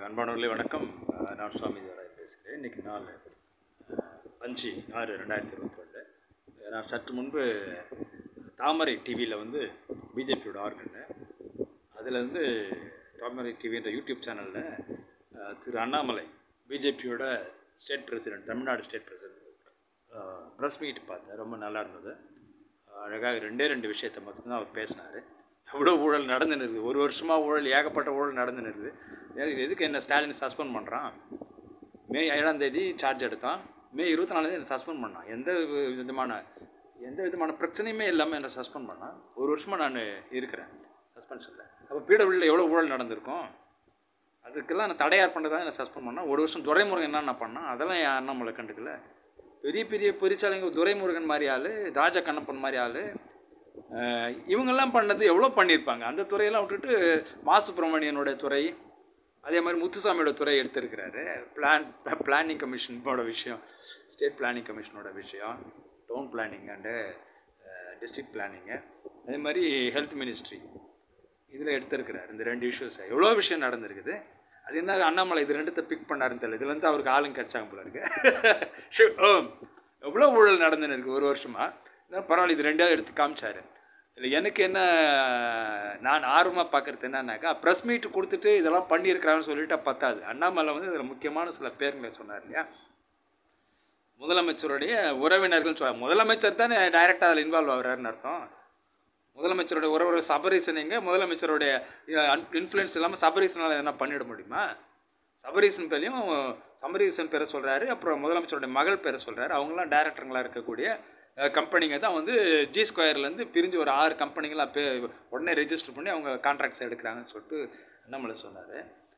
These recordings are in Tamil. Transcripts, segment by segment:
அன்பானவர்களே வணக்கம் அஹ் நான் சுவாமி தேவராய் பேசுகிறேன் இன்றைக்கி நாள் அஹ், அஞ்சு ஆறு ரெண்டாயிரத்தி இருபத்தி ரெண்டு நான் சற்று முன்பு தாமரை டிவியில் வந்து பிஜேபியோட ஆர்கன்னு அதில் வந்து தாமரை டிவின்ற யூடியூப் சேனலில் திரு அண்ணாமலை பிஜேபியோட state president Tamil Nadu state president press meet பார்த்தேன் ரொம்ப நல்லா இருந்தது அழகாக ரெண்டே ரெண்டு விஷயத்தை மட்டும்தான் அவர் பேசினார் எவ்வளோ ஊழல் நடந்துன்னு இருக்குது ஒரு வருஷமாக ஊழல் ஏகப்பட்ட ஊழல் நடந்துன்னு இருக்குது எதுக்கு- எதுக்கு என்ன ஸ்டாலின் சஸ்பெண்ட் பண்ணுறான் மே ஏழாம் தேதி சார்ஜ் எடுத்தான் மே இருபத்தி நாலாம் தேதி சஸ்பெண்ட் பண்ணான் எந்த வி- விதமான எந்த விதமான பிரச்சனையுமே இல்லாமல் என்னை சஸ்பெண்ட் பண்ணான் ஒரு வருஷமாக நான் இருக்கிறேன் சஸ்பென்ஷனில் அப்போ பீடபிள்யூல எவ்வளோ ஊழல் நடந்திருக்கும் அதுக்கெல்லாம் நான் தடையார் பண்ணுறதா என்ன சஸ்பெண்ட் பண்ணான் ஒரு வருஷம் துரைமுருகன் என்னென்ன பண்ணான் அதெல்லாம் என் அண்ணாமலை கண்டுக்கல பெரிய பெரிய பெரிச்சாலைங்க துரைமுருகன் மாதிரி ஆள் ராஜா கண்ணப்பன் மாதிரி ஆள் இவங்கெல்லாம் பண்ணது எவ்வளோ பண்ணியிருப்பாங்க அந்த துறையெல்லாம் விட்டுட்டு மா சுப்பிரமணியனுடைய துறை அதே மாதிரி முத்துசாமியோட துறை எடுத்திருக்கிறாரு பிளான் பிளானிங் கமிஷனோட விஷயம் ஸ்டேட் பிளானிங் கமிஷனோட விஷயம் town planning and district planning அதே மாதிரி ஹெல்த் மினிஸ்ட்ரி இதில் எடுத்திருக்கிறார் இந்த ரெண்டு இஷ்யூஸை எவ்வளோ விஷயம் நடந்திருக்குது அது என்ன அண்ணாமலை இது ரெண்டுத்தை பிக் பண்ணாருன்னு தெரியல இதுலேருந்து அவருக்கு ஆளுங்க கிடைச்சாங்க போல இருக்கு ஷு- ஓ, எவ்வளோ ஊழல் நடந்துன்னு இருக்குது ஒரு வருஷமாக இருந்தாலும் பரவாயில்ல இது ரெண்டாவது எடுத்து காமிச்சாரு இல்லை எனக்கு என்ன நான் ஆர்வமாக பார்க்குறது என்னன்னாக்கா ப்ரெஸ் மீட் கொடுத்துட்டு இதெல்லாம் பண்ணியிருக்கிறாங்கன்னு சொல்லிட்டு பத்தாது அண்ணாமலை வந்து இதில் முக்கியமான சில பேருங்களை சொன்னார் இல்லையா முதலமைச்சருடைய உறவினர்கள் சொல்ல முதலமைச்சர் தானே டைரெக்டாக அதில் இன்வால்வ் ஆகுறாருன்னு அர்த்தம் முதலமைச்சருடைய உறவு சபரீசன் எங்க முதலமைச்சருடைய இன்ஃப்ளூயன்ஸ் இல்லாமல் சபரீசனால் எதனா பண்ணிட முடியுமா சபரீசன் பேரையும் சபரீசன் பேரை சொல்கிறாரு அப்புறம் முதலமைச்சருடைய மகள் பேரை சொல்கிறாரு அவங்களாம் டைரக்டருங்களாக இருக்கக்கூடிய கம்பெனிங்க தான் வந்து ஜி ஸ்கொயர்லேருந்து பிரிஞ்சு ஒரு ஆறு கம்பெனிங்களாக பே உடனே ரெஜிஸ்டர் பண்ணி அவங்க கான்ட்ராக்ட்ஸ் எடுக்கிறாங்கன்னு சொல்லிட்டு அண்ணாமலை சொன்னார்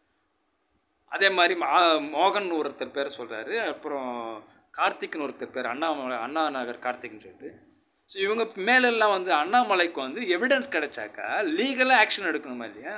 அதே மாதிரி மா- மோகன் ஒருத்தர் பேர் சொல்கிறாரு அப்புறம் கார்த்திக்னு ஒருத்தர் பேர் அண்ணாமலை அண்ணா நகர் கார்த்திக்னு சொல்லிட்டு ஸோ இவங்க மேலெல்லாம் வந்து அண்ணாமலைக்கு வந்து எவிடன்ஸ் கிடைச்சாக்கா லீகலாக ஆக்ஷன் எடுக்கணுமா இல்லையா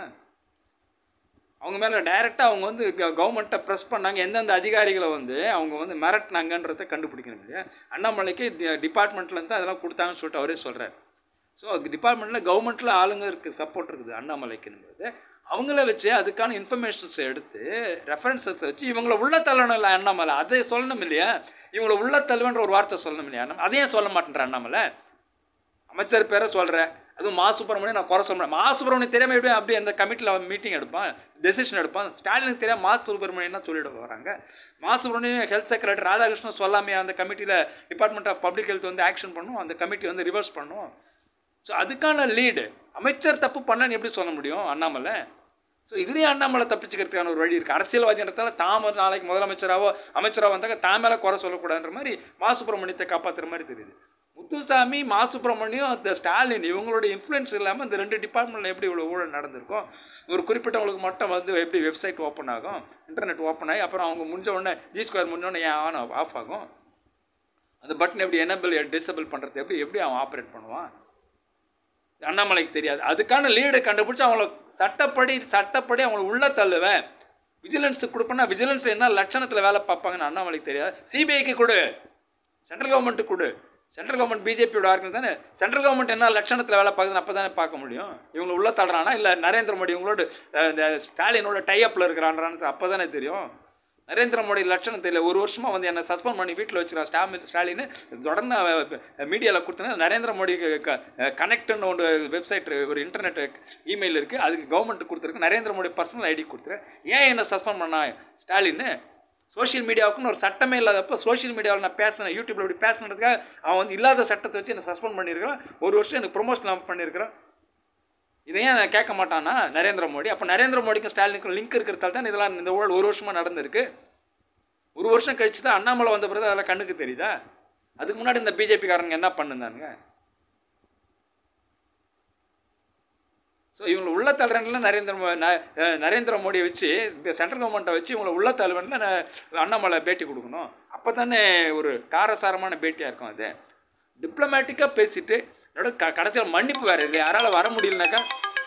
அவங்க மேலே டைரெக்டாக அவங்க வந்து கவர்மெண்ட்டை ப்ரெஸ் பண்ணாங்க எந்தெந்த அதிகாரிகளை வந்து அவங்க வந்து மிரட்டினாங்கன்றதை கண்டுபிடிக்கணும் இல்லையா அண்ணாமலைக்கு டிபார்ட்மெண்ட்லேருந்து அதெல்லாம் கொடுத்தாங்கன்னு சொல்லிட்டு அவரே சொல்கிறார் ஸோ டிபார்ட்மெண்ட்டில் கவர்மெண்ட்டில் ஆளுங்க இருக்குது சப்போர்ட் இருக்குது அண்ணாமலைக்குன்றது அவங்கள வச்சு அதுக்கான இன்ஃபர்மேஷன்ஸ் எடுத்து ரெஃபரன்சஸ் வச்சு இவங்கள உள்ள தள்ளணும் இல்லை அண்ணாமலை அதை சொல்லணும் இல்லையா இவங்கள உள்ள தள்ளுவன்ற ஒரு வார்த்தை சொல்லணும் இல்லையா அண்ணா- அதையும் சொல்ல மாட்டேன்ற அண்ணாமலை அமைச்சர் பேரை சொல்கிறேன் அதுவும் மா சுப்பிரமணியம் நான் குறை சொல்கிறேன் மா சுப்பிரமணியம் தெரியாமல் எப்படி அப்படி அந்த கமிட்டியில் மீட்டிங் எடுப்பான் டெசிஷன் எடுப்பான் ஸ்டாலினுக்கு தெரியாம மா சுப்பிரமணியம் தான் சொல்லிட போகிறாங்க மா சுப்பிரமணியம் ஹெல்த் செக்ரட்டரி ராதாகிருஷ்ணன் சொல்லாமே அந்த கமிட்டியில் டிபார்ட்மெண்ட் ஆஃப் பப்ளிக் ஹெல்த் வந்து ஆக்ஷன் பண்ணும் அந்த கமிட்டி வந்து ரிவர்ஸ் பண்ணும் ஸோ அதுக்கான லீடு அமைச்சர் தப்பு பண்ணலன்னு எப்படி சொல்ல முடியும் அண்ணாமலை ஸோ இதுலேயும் அண்ணாமலை தப்பிச்சுக்கிறதுக்கான ஒரு வழி இருக்குது அரசியல்வாதின்றதால தாம் ஒரு நாளைக்கு முதலமைச்சராவோ அமைச்சராக வந்தாக்க தான் மேலே குறை சொல்லக்கூடாதுன்ற மாதிரி மா சுப்பிரமணியத்தை காப்பாற்றுற மாதிரி தெரியுது முத்துசாமி மா சுப்பிரமணியம் இந்த ஸ்டாலின் இவங்களோட இன்ஃப்ளூயன்ஸ் இல்லாமல் இந்த ரெண்டு டிபார்ட்மெண்ட்டில் எப்படி இவ்வளோ ஊழல் நடந்திருக்கும் ஒரு குறிப்பிட்டவங்களுக்கு மட்டும் வந்து எப்படி வெப்சைட் ஓப்பன் ஆகும் இன்டர்நெட் ஓப்பன் ஆகி அப்புறம் அவங்க முடிஞ்ச உடனே ஜி ஸ்கொயர் முடிஞ்ச உடனே ஏன் ஆன் ஆஃப் ஆகும் அந்த பட்டன் எப்படி எனபிள் டிசபிள் பண்ணுறது எப்படி எப்படி அவன் ஆப்ரேட் பண்ணுவான் அண்ணாமலைக்கு தெரியாது அதுக்கான லீடை கண்டுபிடிச்சி அவங்கள சட்டப்படி சட்டப்படி அவங்கள உள்ள தள்ளுவேன் விஜிலன்ஸுக்கு கொடுப்பேன்னா விஜிலன்ஸ் என்ன லட்சணத்தில் வேலை பார்ப்பாங்கன்னு அண்ணாமலைக்கு தெரியாது சிபிஐக்கு கொடு சென்ட்ரல் கவர்மெண்ட்டுக்கு கொடு சென்ட்ரல் கவர்மெண்ட் பிஜேபியோட ஆர்கன் தானே சென்ட்ரல் கவர்மெண்ட் என்ன லட்சணத்தில் வேலை பார்க்குதுன்னு அப்போ தானே பார்க்க முடியும் இவங்க உள்ள தள்ளுறானா இல்லை நரேந்திர மோடி இவங்களோட அஹ், இந்த ஸ்டாலினோட டைஅப்பில் இருக்கிறான்றான்னு அப்போ தானே தெரியும் நரேந்திர மோடி லட்சணம் தெரியல ஒரு வருஷமா வந்து என்னை சஸ்பெண்ட் பண்ணி வீட்டில் வச்சுருக்கான் ஸ்டாலின் ஸ்டாலின் தொடர்ந்து மீடியாவில் கொடுத்தனா நரேந்திர மோடி கனெக்ட்னு ஒரு வெப்சைட் ஒரு இன்டர்நெட் இமெயில் இருக்குது அதுக்கு கவர்மெண்ட் கொடுத்துருக்கு நரேந்திர மோடி பர்சனல் ஐடி கொடுத்துரு ஏன் என்னை சஸ்பெண்ட் பண்ணா ஸ்டாலின் சோஷியல் மீடியாவுக்குன்னு ஒரு சட்டமே இல்லாதப்போ சோஷியல் மீடியாவில் நான் பேசினேன் யூடியூப்ல இப்படி பேசுனதுக்காக அவன் வந்து இல்லாத சட்டத்தை வச்சு என்னை சஸ்பெண்ட் பண்ணியிருக்கிறான் ஒரு வருஷம் எனக்கு ப்ரொமோஷன் பண்ணியிருக்கிறான் இதை ஏன் நான் கேட்க மாட்டானா நரேந்திர மோடி அப்போ நரேந்திர மோடிக்கும் ஸ்டாலினுக்கும் லிங்க் இருக்கிறதால தான் இதெல்லாம் இந்த ஊழல் ஒரு வருஷமாக நடந்திருக்கு ஒரு வருஷம் கழிச்சு தான் அண்ணாமலை வந்த பிறகு அதெல்லாம் கண்ணுக்கு தெரியுதா அதுக்கு முன்னாடி இந்த பிஜேபிக்காரங்க என்ன பண்ணுந்தானுங்க ஸோ இவங்களை உள்ள தள்ளுறேன்ல நரேந்திர மோ- ந- அஹ் நரேந்திர மோடியை வச்சு இந்த சென்ட்ரல் கவர்மெண்ட்டை வச்சு இவங்களை உள்ள தள்ளுவேன்ல நான் அண்ணாமலை பேட்டி கொடுக்கணும் அப்போ தானே ஒரு காரசாரமான பேட்டியாக இருக்கும் அது டிப்ளமேட்டிக்காக பேசிட்டு நடு க கடைசியில் மன்னிப்பு வேறு இது யாரால் வர முடியலனாக்கா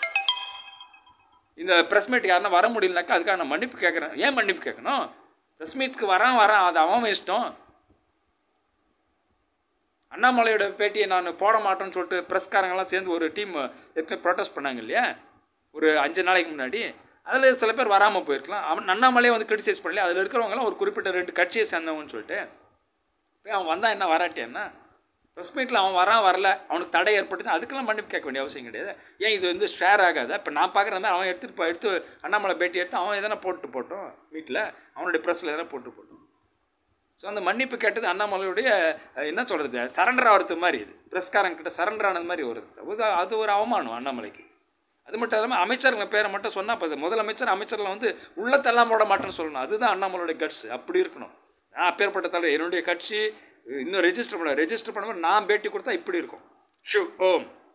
இந்த ப்ரெஸ் மீட் யாருன்னா வர முடியலனாக்கா அதுக்காக நான் மன்னிப்பு கேட்குறேன் ஏன் மன்னிப்பு கேட்கணும் ப்ரெஸ் மீட்க்கு வரான் வரான் அது அவன் இஷ்டம் அண்ணாமலையோட பேட்டியை நான் போட மாட்டேன்னு சொல்லிட்டு ப்ரெஸ்காரங்கெல்லாம் சேர்ந்து ஒரு டீம் ஏற்கனவே ப்ரொட்டஸ்ட் பண்ணாங்க இல்லையா ஒரு அஞ்சு நாளைக்கு முன்னாடி அதில் சில பேர் வராமல் போயிருக்கலாம் அவன் அண்ணாமலையே வந்து கிரிட்டிசைஸ் பண்ணல அதில் இருக்கிறவங்களாம் ஒரு குறிப்பிட்ட ரெண்டு கட்சியை சேர்ந்தவங்கன்னு சொல்லிட்டு இப்போ அவன் வந்தால் என்ன வராட்டியன்னா ப்ரெஸ் மீட்டில் அவன் வரான் வரல அவனுக்கு தடை ஏற்பட்டு அதுக்கெல்லாம் மன்னிப்பு கேட்க வேண்டிய அவசியம் கிடையாது ஏன் இது வந்து ஷேர் ஆகாது இப்போ நான் பார்க்குற மாதிரி அவன் எடுத்துட்டு போ- எடுத்து அண்ணாமலை பேட்டி எடுத்து அவன் எதனா போட்டு போட்டோம் வீட்டில் அவனுடைய ப்ரெஸ்ஸில் எதனா போட்டு போட்டோம் ஸோ அந்த மன்னிப்பு கேட்டது அண்ணாமலையுடைய அஹ், என்ன சொல்கிறது சரண்டர் ஆகிறது மாதிரி இது பிரஸ்காரங்க கிட்ட சரண்டர் ஆனது மாதிரி வருது அது- அது ஒரு அவமானம் அண்ணாமலைக்கு அது மட்டும் இல்லாமல் அமைச்சருங்க பேரை மட்டும் சொன்னால் இப்போ முதலமைச்சர் அமைச்சரில் வந்து உள்ளத்தெல்லாம் போட மாட்டேன்னு சொல்லணும் அதுதான் அண்ணாமலையுடைய கட்ஸ் அப்படி இருக்கணும் நான் அப்பேற்பட்ட தலைவர் என்னுடைய கட்சி இன்னும் ரெஜிஸ்டர் பண்ண ரெஜிஸ்டர் பண்ணும்போது நான் பேட்டி கொடுத்தா இப்படி இருக்கும் ஷிவ் ஓம்